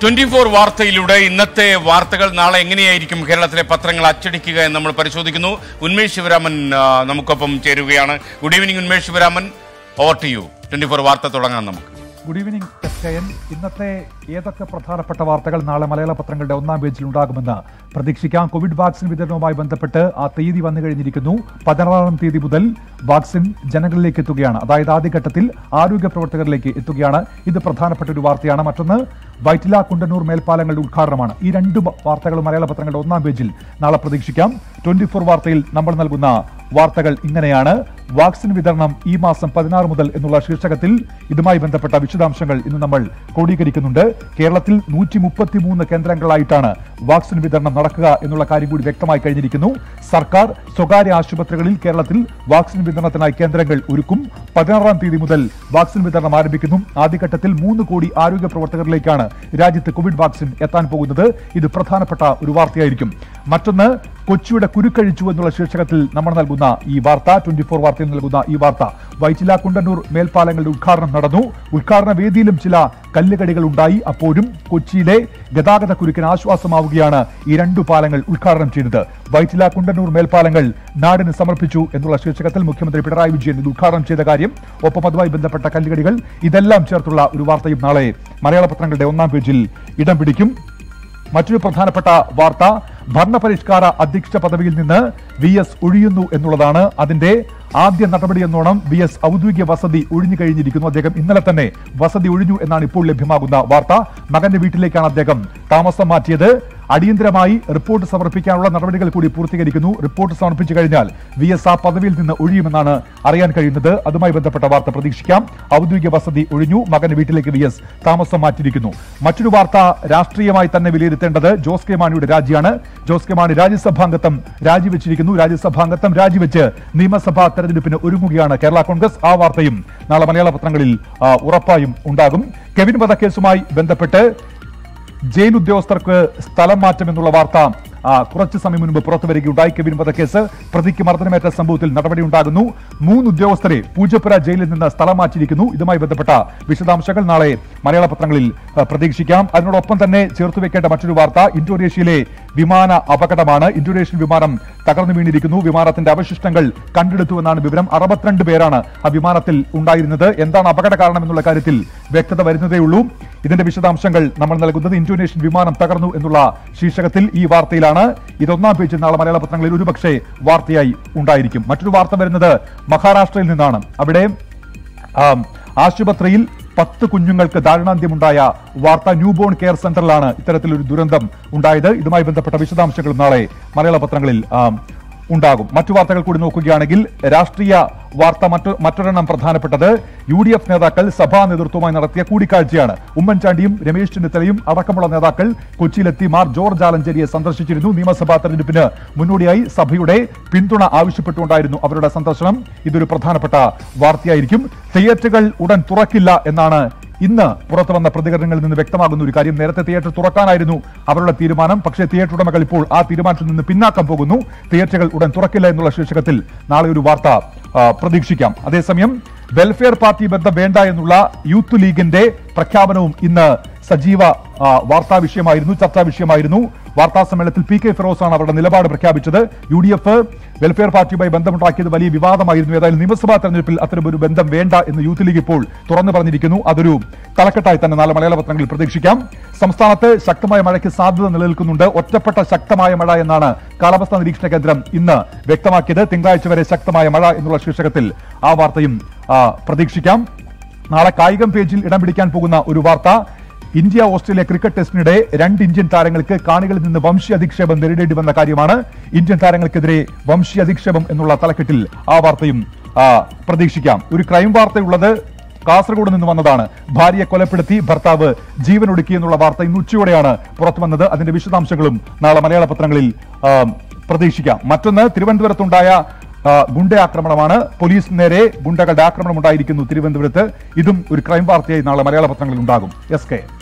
twenty four വാർത്തയിലൂടെ ഇന്നത്തെ വാർത്തകൾ നാളെ എങ്ങനെയായിരിക്കും കേരളത്തിലെ പത്രങ്ങൾ അച്ചടിക്കുക എന്ന് നമ്മൾ പരിശോധിക്കുന്നു ഉന്മേഷ് ശിവരാമൻ ആ, നമുക്കൊപ്പം ചേരുകയാണ് good evening Unmesh Sivaraman over to you twenty four വാർത്ത തുടങ്ങാം നമുക്ക് good evening S K N ഇന്നത്തെ ഏതൊക്കെ പ്രധാനപ്പെട്ട വാർത്തകൾ നാളെ മലയാള പത്രങ്ങളുടെ ഒന്നാം പേജിൽ ഉണ്ടാകുമെന്ന് പ്രതീക്ഷിക്കാം കോവിഡ് വാക്സിൻ വിതരണവുമായി ബന്ധപ്പെട്ട് ആ തീയതി വന്നു കഴിഞ്ഞിരിക്കുന്നു പതിനാറാം തീയതി മുതൽ വാക്സിൻ ജനങ്ങളിലേക്ക് എത്തുകയാണ് അതായത് ആദ്യഘട്ടത്തിൽ ആരോഗ്യ പ്രവർത്തകരിലേക്ക് എത്തുകയാണ് ഇത് പ്രധാനപ്പെട്ട ഒരു വാർത്തയാണ് മറ്റൊന്ന് വൈറ്റില കുണ്ടന്നൂർ മേൽപ്പാലങ്ങളുടെ ഉദ്ഘാടനമാണ് ഈ രണ്ട് വാർത്തകളും മലയാള പത്രങ്ങളുടെ ഒന്നാം പേജിൽ നാളെ പ്രതീക്ഷിക്കാം ട്വന്റി ഫോർ വാർത്തയിൽ നമ്മൾ നൽകുന്ന വാർത്തകൾ ഇങ്ങനെയാണ് വാക്സിൻ വിതരണം ഈ മാസം പതിനാറ് മുതൽ എന്നുള്ള ശീർഷകത്തിൽ ഇതുമായി ബന്ധപ്പെട്ട വിശദാംശങ്ങൾ ഇന്ന് നമ്മൾ ക്രോഡീകരിക്കുന്നുണ്ട് കേരളത്തിൽ നൂറ്റി മുപ്പത്തിമൂന്ന് കേന്ദ്രങ്ങളായിട്ടാണ് വാക്സിൻ വിതരണം നടക്കുക എന്നുള്ള കാര്യം കൂടി വ്യക്തമായി കഴിഞ്ഞിരിക്കുന്നു സർക്കാർ സ്വകാര്യ ആശുപത്രികളിൽ കേരളത്തിൽ വാക്സിൻ വിതരണത്തിനായി കേന്ദ്രങ്ങൾ ഒരുക്കും പതിനാറാം തീയതി മുതൽ വാക്സിൻ വിതരണം ആരംഭിക്കുന്നു ആദ്യഘട്ടത്തിൽ മൂന്ന് കോടി ആരോഗ്യ പ്രവർത്തകരിലേക്കാണ് രാജ്യത്ത് കോവിഡ് വാക്സിൻ എത്താൻ പോകുന്നത് ഇത് പ്രധാനപ്പെട്ട ഒരു വാർത്തയായിരിക്കും മറ്റൊന്ന് കൊച്ചിയുടെ കുരുക്കഴിച്ചു എന്നുള്ള ശീർഷകത്തിൽ നമ്മൾ നൽകുന്ന ഈ വാർത്ത ട്വന്റി ഫോർ വാർത്തയിൽ നൽകുന്ന ഈ വാർത്ത വൈറ്റില കുണ്ടന്നൂർ മേൽപ്പാലങ്ങളുടെ ഉദ്ഘാടനം നടന്നു ഉദ്ഘാടന വേദിയിലും ചില കല്ലുകടികൾ ഉണ്ടായി അപ്പോഴും കൊച്ചിയിലെ ഗതാഗത കുരുക്കിന് ആശ്വാസമാവുകയാണ് ഈ രണ്ടു പാലങ്ങൾ ഉദ്ഘാടനം ചെയ്തത് വൈറ്റില കുണ്ടന്നൂർ മേൽപ്പാലങ്ങൾ നാടിന് സമർപ്പിച്ചു എന്നുള്ള ശീർഷകത്തിൽ മുഖ്യമന്ത്രി പിണറായി വിജയൻ ഇത് ഉദ്ഘാടനം ചെയ്ത കാര്യം ഒപ്പം അതുമായി ബന്ധപ്പെട്ട കല്ലുകടികൾ ഇതെല്ലാം ചേർത്തുള്ള ഒരു വാർത്തയും നാളെ മലയാള പത്രങ്ങളുടെ ഒന്നാം പേജിൽ ഇടം പിടിക്കും മറ്റൊരു പ്രധാനപ്പെട്ട വാർത്ത ഭരണപരിഷ്കാര അധ്യക്ഷ പദവിയിൽ നിന്ന് വി എസ് ഒഴിയുന്നു എന്നുള്ളതാണ് അതിന്റെ ആദ്യ നടപടി എന്നോണം വി എസ് ഔദ്യോഗിക വസതി ഒഴിഞ്ഞു കഴിഞ്ഞിരിക്കുന്നു അദ്ദേഹം ഇന്നലെ തന്നെ വസതി ഒഴിഞ്ഞു എന്നാണ് ഇപ്പോൾ ലഭ്യമാകുന്ന വാർത്ത മകന്റെ വീട്ടിലേക്കാണ് അദ്ദേഹം താമസം മാറ്റിയത് അടിയന്തരമായി റിപ്പോർട്ട് സമർപ്പിക്കാനുള്ള നടപടികൾ കൂടി പൂർത്തീകരിക്കുന്നു റിപ്പോർട്ട് സമർപ്പിച്ചു കഴിഞ്ഞാൽ വി എസ് ആ പദവിയിൽ നിന്ന് ഒഴിയുമെന്നാണ് അറിയാൻ കഴിയുന്നത് അതുമായി ബന്ധപ്പെട്ട വാർത്ത പ്രതീക്ഷിക്കാം ഔദ്യോഗിക വസതി ഒഴിഞ്ഞു മകന്റെ വീട്ടിലേക്ക് വി എസ് താമസം മാറ്റിയിരിക്കുന്നു മറ്റൊരു വാർത്ത രാഷ്ട്രീയമായി തന്നെ വിലയിരുത്തേണ്ടത് ജോസ് കെ മാണിയുടെ രാജിയാണ് ജോസ് കെ മാണി രാജ്യസഭാംഗത്വം രാജിവെച്ചിരിക്കുന്നു രാജ്യസഭാംഗത്വം രാജിവെച്ച് നിയമസഭാ തെരഞ്ഞെടുപ്പിന് ഒരുങ്ങുകയാണ് കേരള കോൺഗ്രസ് ആ വാർത്തയും നാളെ മലയാള പത്രങ്ങളിൽ ആ, ഉറപ്പായും ഉണ്ടാകും കെവിൻ വധക്കേസുമായി ബന്ധപ്പെട്ട് ജയിൽ ഉദ്യോഗസ്ഥർക്ക് സ്ഥലം മാറ്റം എന്നുള്ള വാർത്ത ആ, കുറച്ചു സമയം മുൻപ് പുറത്തു വരികയുണ്ടായി കെവിൻ വധക്കേസ് പ്രതിക്ക് മർദ്ദനമേറ്റ സംഭവത്തിൽ നടപടിയുണ്ടാകുന്നു മൂന്ന് ഉദ്യോഗസ്ഥരെ പൂജപ്പുര ജയിലിൽ നിന്ന് സ്ഥലം മാറ്റിയിരിക്കുന്നു ഇതുമായി ബന്ധപ്പെട്ട വിശദാംശങ്ങൾ നാളെ മലയാള പത്രങ്ങളിൽ ആ, പ്രതീക്ഷിക്കാം അതിനോടൊപ്പം തന്നെ ചേർത്ത് വെക്കേണ്ട മറ്റൊരു വാർത്ത ഇന്തോനേഷ്യയിലെ വിമാന അപകടമാണ് ഇന്തോനേഷ്യൻ വിമാനം തകർന്നു വീണിരിക്കുന്നു വിമാനത്തിന്റെ അവശിഷ്ടങ്ങൾ കണ്ടെടുത്തു എന്നാണ് വിവരം അറുപത്തിരണ്ട് പേരാണ് ആ വിമാനത്തിൽ ഉണ്ടായിരുന്നത് എന്താണ് അപകട കാരണം എന്നുള്ള കാര്യത്തിൽ വ്യക്തത വരുന്നതേയുള്ളൂ ഇതിന്റെ വിശദാംശങ്ങൾ നമ്മൾ നൽകുന്നത് ഇന്തോനേഷ്യൻ വിമാനം തകർന്നു എന്നുള്ള ശീർഷകത്തിൽ ഈ വാർത്തയിലാണ് ഇതൊന്നാം പേജിൽ നാളെ മലയാള പത്രങ്ങളിൽ ഒരുപക്ഷെ വാർത്തയായി ഉണ്ടായിരിക്കും മറ്റൊരു വാർത്ത വരുന്നത് മഹാരാഷ്ട്രയിൽ നിന്നാണ് അവിടെ ആം, ആശുപത്രിയിൽ പത്ത് കുഞ്ഞുങ്ങൾക്ക് ദാരുണാന്ത്യമുണ്ടായ വാർത്ത ന്യൂബോൺ കെയർ സെന്ററിലാണ് ഇത്തരത്തിലൊരു ദുരന്തം ഉണ്ടായത് ഇതുമായി ബന്ധപ്പെട്ട വിശദാംശങ്ങളും നാളെ മലയാള പത്രങ്ങളിൽ ആം, ഉണ്ടാകും മറ്റു വാർത്തകൾ കൂടി നോക്കുകയാണെങ്കിൽ രാഷ്ട്രീയ വാർത്ത മറ്റു മറ്റൊരെണ്ണം പ്രധാനപ്പെട്ടത് യു ഡി എഫ് നേതാക്കൾ സഭാ നേതൃത്വവുമായി നടത്തിയ കൂടിക്കാഴ്ചയാണ് ഉമ്മൻചാണ്ടിയും രമേശ് ചെന്നിത്തലയും അടക്കമുള്ള നേതാക്കൾ കൊച്ചിയിലെത്തി മാർ ജോർജ് ആലഞ്ചേരിയെ സന്ദർശിച്ചിരുന്നു നിയമസഭാ തെരഞ്ഞെടുപ്പിന് മുന്നോടിയായി സഭയുടെ പിന്തുണ ആവശ്യപ്പെട്ടുകൊണ്ടായിരുന്നു അവരുടെ സന്ദർശനം ഇതൊരു പ്രധാനപ്പെട്ട വാർത്തയായിരിക്കും തിയേറ്ററുകൾ ഉടൻ തുറക്കില്ല എന്നാണ് ഇന്ന് പുറത്തു വന്ന പ്രതികരണങ്ങളിൽ നിന്ന് വ്യക്തമാകുന്ന ഒരു കാര്യം നേരത്തെ തിയേറ്റർ തുറക്കാനായിരുന്നു അവരുടെ തീരുമാനം പക്ഷേ തിയേറ്റർ ഉടമകൾ ഇപ്പോൾ ആ തീരുമാനത്തിൽ നിന്ന് പിന്നാക്കം പോകുന്നു തിയേറ്ററുകൾ ഉടൻ തുറക്കില്ല എന്നുള്ള ശീർഷകത്തിൽ നാളെ ഒരു വാർത്ത ആ, പ്രതീക്ഷിക്കാം അതേസമയം വെൽഫെയർ പാർട്ടി ബന്ധം വേണ്ട എന്നുള്ള യൂത്ത് ലീഗിന്റെ പ്രഖ്യാപനവും ഇന്ന് സജീവ ആ, വാർത്താ വിഷയമായിരുന്നു ചർച്ചാ വിഷയമായിരുന്നു വാർത്താ സമ്മേളനത്തിൽ പി കെ ഫിറോസാണ് അവരുടെ നിലപാട് പ്രഖ്യാപിച്ചത് യു ഡി എഫ് വെൽഫെയർ പാർട്ടിയുമായി ബന്ധമുണ്ടാക്കിയത് വലിയ വിവാദമായിരുന്നു ഏതായാലും നിയമസഭാ തെരഞ്ഞെടുപ്പിൽ അത്തരമൊരു ബന്ധം വേണ്ട എന്ന് യൂത്ത് ലീഗ് ഇപ്പോൾ തുറന്നു പറഞ്ഞിരിക്കുന്നു അതൊരു തലക്കെട്ടായി തന്നെ നാളെ മലയാള പത്രങ്ങളിൽ പ്രതീക്ഷിക്കാം സംസ്ഥാനത്ത് ശക്തമായ മഴയ്ക്ക് സാധ്യത നിലനിൽക്കുന്നുണ്ട് ഒറ്റപ്പെട്ട ശക്തമായ മഴ എന്നാണ് കാലാവസ്ഥാ നിരീക്ഷണ കേന്ദ്രം ഇന്ന് വ്യക്തമാക്കിയത് തിങ്കളാഴ്ച വരെ ശക്തമായ മഴ എന്നുള്ള ശീർഷകത്തിൽ ആ വാർത്തയും ആ, പ്രതീക്ഷിക്കാം നാളെ കായികം പേജിൽ ഇടം പിടിക്കാൻ പോകുന്ന ഒരു വാർത്ത ഇന്ത്യ ഓസ്ട്രേലിയ ക്രിക്കറ്റ് ടെസ്റ്റിനിടെ രണ്ട് ഇന്ത്യൻ താരങ്ങൾക്ക് കാണികളിൽ നിന്ന് വംശീയ അധിക്ഷേപം നേരിടേണ്ടി വന്ന കാര്യമാണ് ഇന്ത്യൻ താരങ്ങൾക്കെതിരെ വംശീയ അധിക്ഷേപം എന്നുള്ള തലക്കെട്ടിൽ ആ വാർത്തയും ആ, പ്രതീക്ഷിക്കാം ഒരു ക്രൈം വാർത്തയുള്ളത് കാസർഗോഡ് നിന്ന് വന്നതാണ് ഭാര്യയെ കൊലപ്പെടുത്തി ഭർത്താവ് ജീവനൊടുക്കി എന്നുള്ള വാർത്ത ഇന്ന് ഉച്ചയോടെയാണ് പുറത്തു വന്നത് അതിന്റെ വിശദാംശങ്ങളും നാളെ മലയാള പത്രങ്ങളിൽ ആ, പ്രതീക്ഷിക്കാം മറ്റൊന്ന് തിരുവനന്തപുരത്തുണ്ടായ ആ, ഗുണ്ട ആക്രമണമാണ് പോലീസ് നേരെ ഗുണ്ടകളുടെ ആക്രമണം ഉണ്ടായിരിക്കുന്നു തിരുവനന്തപുരത്ത് ഇതും ഒരു ക്രൈം വാർത്തയായി നാളെ മലയാള പത്രങ്ങളിൽ ഉണ്ടാകും എസ് കെ